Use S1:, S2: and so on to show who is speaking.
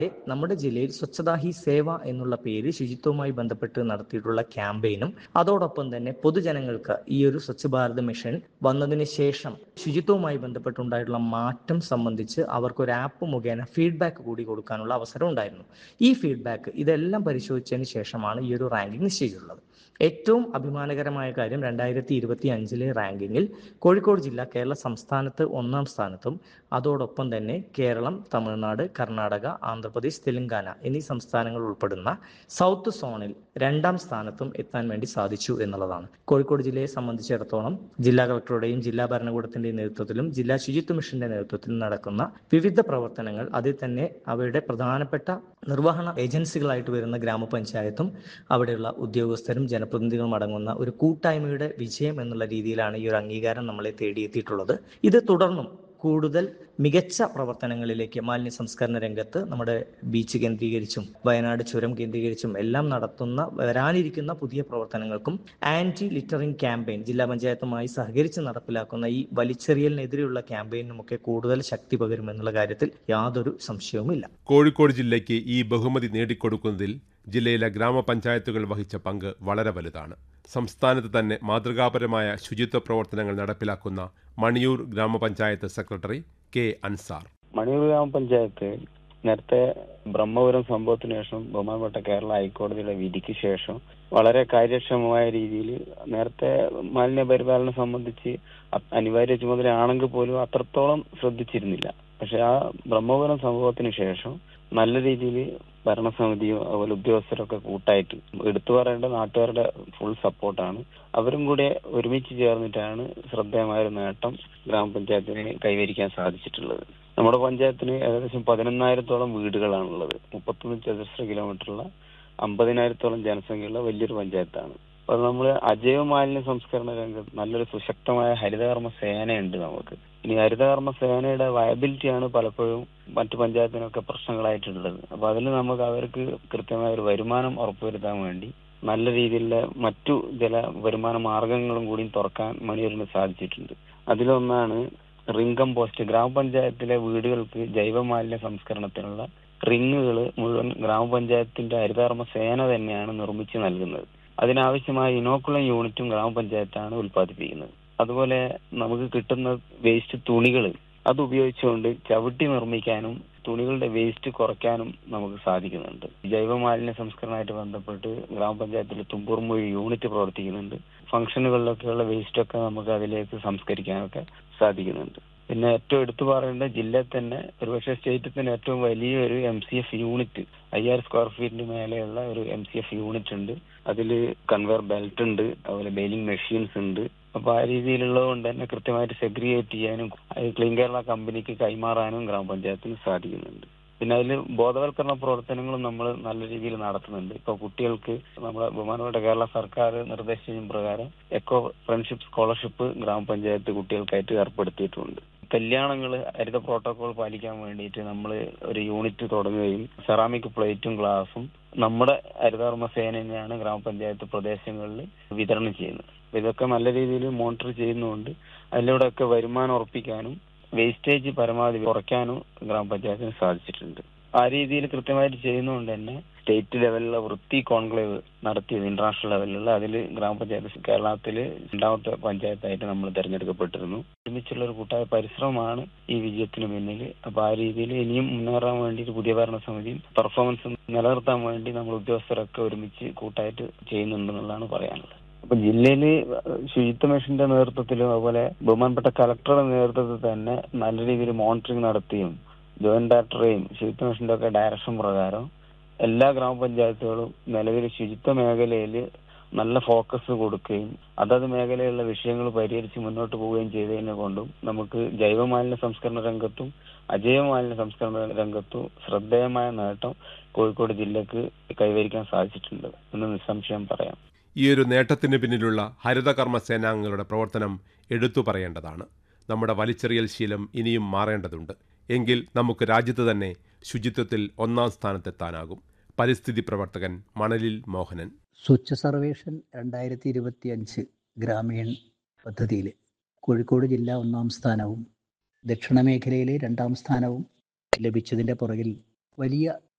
S1: നമ്മുടെ ജില്ലയിൽ സ്വച്ഛതാ ഹി സേവ എന്നുള്ള പേര് ശുചിത്വവുമായി ബന്ധപ്പെട്ട് നടത്തിയിട്ടുള്ള ക്യാമ്പയിനും അതോടൊപ്പം തന്നെ പൊതുജനങ്ങൾക്ക് ഈ ഒരു സ്വച്ഛ് ഭാരത് മിഷൻ വന്നതിന് ശേഷം ശുചിത്വവുമായി ബന്ധപ്പെട്ടുണ്ടായിട്ടുള്ള മാറ്റം സംബന്ധിച്ച് അവർക്ക് ഒരു ആപ്പ് മുഖേന ഫീഡ്ബാക്ക് കൂടി കൊടുക്കാനുള്ള അവസരം ഉണ്ടായിരുന്നു ഈ ഫീഡ്ബാക്ക് ഇതെല്ലാം പരിശോധിച്ചതിന് ശേഷമാണ് ഈ ഒരു റാങ്കിങ് നിശ്ചയിച്ചിട്ടുള്ളത് ഏറ്റവും അഭിമാനകരമായ കാര്യം രണ്ടായിരത്തി ഇരുപത്തി അഞ്ചിലെ റാങ്കിങ്ങിൽ കോഴിക്കോട് ജില്ല കേരള സംസ്ഥാനത്ത് ഒന്നാം സ്ഥാനത്തും അതോടൊപ്പം തന്നെ കേരളം തമിഴ്നാട് കർണാടക ആന്ധ്രാപ്രദേശ് തെലങ്കാന എന്നീ സംസ്ഥാനങ്ങൾ ഉൾപ്പെടുന്ന സൗത്ത് സോണിൽ രണ്ടാം സ്ഥാനത്തും എത്താൻ വേണ്ടി സാധിച്ചു എന്നുള്ളതാണ് കോഴിക്കോട് ജില്ലയെ സംബന്ധിച്ചിടത്തോളം ജില്ലാ കളക്ടറുടെയും ജില്ലാ ഭരണകൂടത്തിന്റെയും നേതൃത്വത്തിലും ജില്ലാ ശുചിത്വ മിഷന്റെ നേതൃത്വത്തിലും നടക്കുന്ന വിവിധ പ്രവർത്തനങ്ങൾ അതിൽ തന്നെ അവയുടെ പ്രധാനപ്പെട്ട നിർവഹണ ഏജൻസികളായിട്ട് വരുന്ന ഗ്രാമപഞ്ചായത്തും അവിടെയുള്ള ഉദ്യോഗസ്ഥരും ജനപ്രതിനിധികളും അടങ്ങുന്ന ഒരു കൂട്ടായ്മയുടെ വിജയം എന്നുള്ള രീതിയിലാണ് ഈ ഒരു അംഗീകാരം നമ്മളെ തേടിയെത്തിയിട്ടുള്ളത് ഇത് തുടർന്നും കൂടുതൽ മികച്ച പ്രവർത്തനങ്ങളിലേക്ക് മാലിന്യ സംസ്കരണ രംഗത്ത് നമ്മുടെ ബീച്ച് കേന്ദ്രീകരിച്ചും വയനാട് ചുരം കേന്ദ്രീകരിച്ചും എല്ലാം നടത്തുന്ന വരാനിരിക്കുന്ന പുതിയ പ്രവർത്തനങ്ങൾക്കും ആന്റി ലിറ്ററിംഗ് ക്യാമ്പയിൻ ജില്ലാ പഞ്ചായത്തുമായി സഹകരിച്ച് നടപ്പിലാക്കുന്ന ഈ വലിച്ചെറിയലിനെതിരെയുള്ള ക്യാമ്പയിനുമൊക്കെ കൂടുതൽ ശക്തി പകരുമെന്നുള്ള കാര്യത്തിൽ യാതൊരു സംശയവുമില്ല
S2: കോഴിക്കോട് ജില്ലയ്ക്ക് ഈ ബഹുമതി നേടിക്കൊടുക്കുന്നതിൽ ജില്ലയിലെ ഗ്രാമപഞ്ചായത്തുകൾ വഹിച്ച പങ്ക് വളരെ വലുതാണ് സംസ്ഥാനത്ത് തന്നെ മാതൃകാപരമായ ശുചിത്വ പ്രവർത്തനങ്ങൾ നടപ്പിലാക്കുന്ന മണിയൂർ ഗ്രാമപഞ്ചായത്ത് സെക്രട്ടറി കെ അൻസാർ
S3: മണിയൂർ ഗ്രാമപഞ്ചായത്ത് നേരത്തെ ബ്രഹ്മപുരം സംഭവത്തിന് ശേഷം ബഹുമാനപ്പെട്ട കേരള ഹൈക്കോടതിയുടെ വിധിക്ക് ശേഷം വളരെ കാര്യക്ഷമമായ രീതിയിൽ നേരത്തെ മാലിന്യ പരിപാലനം സംബന്ധിച്ച് അ- അനിവാര്യ ചുമതലയാണെങ്കിൽ പോലും അത്രത്തോളം ശ്രദ്ധിച്ചിരുന്നില്ല പക്ഷെ ആ ബ്രഹ്മപുരം സംഭവത്തിന് ശേഷം നല്ല രീതിയിൽ ഭരണസമിതിയും അതുപോലെ ഉദ്യോഗസ്ഥരൊക്കെ കൂട്ടായിട്ട് എടുത്തു പറയേണ്ട നാട്ടുകാരുടെ ഫുൾ സപ്പോർട്ടാണ് അവരും കൂടെ ഒരുമിച്ച് ചേർന്നിട്ടാണ് ശ്രദ്ധേയമായ ഒരു നേട്ടം ഗ്രാമപഞ്ചായത്തിന് കൈവരിക്കാൻ സാധിച്ചിട്ടുള്ളത് നമ്മുടെ പഞ്ചായത്തിന് ഏകദേശം പതിനൊന്നായിരത്തോളം വീടുകളാണുള്ളത് മുപ്പത്തൊന്ന് ചതുരശ്ര കിലോമീറ്ററുള്ള അമ്പതിനായിരത്തോളം ജനസംഖ്യയുള്ള വലിയൊരു പഞ്ചായത്താണ് അപ്പൊ നമ്മൾ അജൈവ മാലിന്യ സംസ്കരണ രംഗത്ത് നല്ലൊരു സുശക്തമായ ഹരിതകർമ്മ സേനയുണ്ട് നമുക്ക് ഇനി ഹരിതകർമ്മ സേനയുടെ വയബിലിറ്റിയാണ് പലപ്പോഴും മറ്റു പഞ്ചായത്തിനൊക്കെ പ്രശ്നങ്ങളായിട്ടുള്ളത് അപ്പൊ അതിൽ നമുക്ക് അവർക്ക് കൃത്യമായ ഒരു വരുമാനം ഉറപ്പുവരുത്താൻ വേണ്ടി നല്ല രീതിയിലുള്ള മറ്റു ചില വരുമാന മാർഗങ്ങളും കൂടി തുറക്കാൻ മണിയൂരിന് സാധിച്ചിട്ടുണ്ട് അതിലൊന്നാണ് റിംഗം പോസ്റ്റ് ഗ്രാമപഞ്ചായത്തിലെ വീടുകൾക്ക് ജൈവ മാലിന്യ സംസ്കരണത്തിനുള്ള റിങ്ങുകൾ മുഴുവൻ ഗ്രാമപഞ്ചായത്തിന്റെ ഹരിതകർമ്മ സേന തന്നെയാണ് നിർമ്മിച്ച് നൽകുന്നത് അതിനാവശ്യമായ ഇനോക്കുലം യൂണിറ്റും ഗ്രാമപഞ്ചായത്താണ് ഉൽപ്പാദിപ്പിക്കുന്നത് അതുപോലെ നമുക്ക് കിട്ടുന്ന വേസ്റ്റ് തുണികൾ അത് ഉപയോഗിച്ചുകൊണ്ട് ചവിട്ടി നിർമ്മിക്കാനും തുണികളുടെ വേസ്റ്റ് കുറയ്ക്കാനും നമുക്ക് സാധിക്കുന്നുണ്ട് ജൈവ മാലിന്യ സംസ്കരണമായിട്ട് ബന്ധപ്പെട്ട് ഗ്രാമപഞ്ചായത്തിൽ തുമ്പൂർമൊഴി യൂണിറ്റ് പ്രവർത്തിക്കുന്നുണ്ട് ഫംഗ്ഷനുകളിലൊക്കെയുള്ള വേസ്റ്റ് ഒക്കെ നമുക്ക് അതിലേക്ക് സംസ്കരിക്കാനൊക്കെ സാധിക്കുന്നുണ്ട് പിന്നെ ഏറ്റവും എടുത്തു പറയേണ്ട ജില്ലയിൽ തന്നെ ഒരുപക്ഷെ സ്റ്റേറ്റിൽ തന്നെ ഏറ്റവും വലിയൊരു എം സി എഫ് യൂണിറ്റ് അയ്യായിരം സ്ക്വയർ ഫീറ്റിന് മേലെയുള്ള ഒരു എം സി എഫ് യൂണിറ്റ് ഉണ്ട് അതിൽ കൺവെയർ ബെൽറ്റ് ഉണ്ട് അതുപോലെ ബെയിലിംഗ് മെഷീൻസ് ഉണ്ട് അപ്പൊ ആ രീതിയിലുള്ളത് കൊണ്ട് തന്നെ കൃത്യമായിട്ട് സെഗ്രിഗേറ്റ് ചെയ്യാനും അത് ക്ലീൻ കേരള കമ്പനിക്ക് കൈമാറാനും ഗ്രാമപഞ്ചായത്തിന് സാധിക്കുന്നുണ്ട് പിന്നെ അതിൽ ബോധവൽക്കരണ പ്രവർത്തനങ്ങളും നമ്മൾ നല്ല രീതിയിൽ നടത്തുന്നുണ്ട് ഇപ്പൊ കുട്ടികൾക്ക് നമ്മുടെ ബഹുമാനപ്പെട്ട കേരള സർക്കാർ നിർദ്ദേശിച്ച പ്രകാരം എക്കോ ഫ്രണ്ട്ഷിപ്പ് സ്കോളർഷിപ്പ് ഗ്രാമപഞ്ചായത്ത് കുട്ടികൾക്കായിട്ട് ഏർപ്പെടുത്തിയിട്ടുണ്ട് കല്യാണങ്ങൾ ഹരിത പ്രോട്ടോകോൾ പാലിക്കാൻ വേണ്ടിയിട്ട് നമ്മൾ ഒരു യൂണിറ്റ് തുടങ്ങുകയും സെറാമിക് പ്ലേറ്റും ഗ്ലാസും നമ്മുടെ ഹരിതകർമ്മ സേന തന്നെയാണ് ഗ്രാമപഞ്ചായത്ത് പ്രദേശങ്ങളിൽ വിതരണം ചെയ്യുന്നത് അപ്പൊ ഇതൊക്കെ നല്ല രീതിയിൽ മോണിറ്റർ ചെയ്യുന്നതുകൊണ്ട് അതിലൂടെയൊക്കെ വരുമാനം ഉറപ്പിക്കാനും വേസ്റ്റേജ് പരമാവധി കുറയ്ക്കാനും ഗ്രാമപഞ്ചായത്തിന് സാധിച്ചിട്ടുണ്ട് ആ രീതിയിൽ കൃത്യമായിട്ട് ചെയ്യുന്നതുകൊണ്ട് തന്നെ സ്റ്റേറ്റ് ലെവലിലുള്ള വൃത്തി കോൺക്ലേവ് നടത്തിയത് ഇന്റർനാഷണൽ ലെവലിലുള്ള അതിൽ ഗ്രാമപഞ്ചായത്ത് കേരളത്തിൽ രണ്ടാമത്തെ പഞ്ചായത്തായിട്ട് നമ്മൾ തെരഞ്ഞെടുക്കപ്പെട്ടിരുന്നു ഒരുമിച്ചുള്ള ഒരു കൂട്ടായ പരിശ്രമമാണ് ഈ വിജയത്തിന് പിന്നിൽ അപ്പൊ ആ രീതിയിൽ ഇനിയും മുന്നേറാൻ വേണ്ടിയിട്ട് പുതിയ ഭരണസമിതിയും പെർഫോമൻസ് നിലനിർത്താൻ വേണ്ടി നമ്മൾ ഉദ്യോഗസ്ഥരൊക്കെ ഒരുമിച്ച് കൂട്ടായിട്ട് ചെയ്യുന്നുണ്ടെന്നുള്ളതാണ് പറയാനുള്ളത് അപ്പൊ ജില്ലയില് ശുചിത്വ മിഷന്റെ നേതൃത്വത്തിലും അതുപോലെ ബഹുമാനപ്പെട്ട കലക്ടറുടെ നേതൃത്വത്തിൽ തന്നെ നല്ല രീതിയിൽ മോണിറ്ററിംഗ് നടത്തിയും ജോയിന്റ് ഡയറക്ടറെയും ശുചിത്വ മിഷന്റെ ഒക്കെ ഡയറക്ഷൻ പ്രകാരം എല്ലാ ഗ്രാമപഞ്ചായത്തുകളും നിലവിൽ ശുചിത്വ മേഖലയിൽ നല്ല ഫോക്കസ് കൊടുക്കുകയും അതത് മേഖലയിലുള്ള വിഷയങ്ങൾ പരിഹരിച്ച് മുന്നോട്ട് പോവുകയും ചെയ്തതിനെ കൊണ്ടും നമുക്ക് ജൈവ മാലിന്യ സംസ്കരണ രംഗത്തും അജൈവ മാലിന്യ സംസ്കരണ രംഗത്തും ശ്രദ്ധേയമായ നേട്ടം കോഴിക്കോട് ജില്ലക്ക് കൈവരിക്കാൻ സാധിച്ചിട്ടുണ്ട് എന്ന് നിസ്സംശയം പറയാം
S2: ഈ ഒരു നേട്ടത്തിന് പിന്നിലുള്ള ഹരിതകർമ്മ സേനാംഗങ്ങളുടെ പ്രവർത്തനം എടുത്തു പറയേണ്ടതാണ് നമ്മുടെ വലിച്ചെറിയൽ ശീലം ഇനിയും മാറേണ്ടതുണ്ട് എങ്കിൽ നമുക്ക് രാജ്യത്ത് തന്നെ ശുചിത്വത്തിൽ ഒന്നാം സ്ഥാനത്തെത്താനാകും പരിസ്ഥിതി പ്രവർത്തകൻ മണലിൽ മോഹനൻ
S4: സ്വച്ഛ സർവേഷൻ രണ്ടായിരത്തി ഇരുപത്തി അഞ്ച് ഗ്രാമീൺ പദ്ധതിയിൽ കോഴിക്കോട് ജില്ല ഒന്നാം സ്ഥാനവും ദക്ഷിണ മേഖലയിലെ രണ്ടാം സ്ഥാനവും ലഭിച്ചതിൻ്റെ പുറകിൽ വലിയ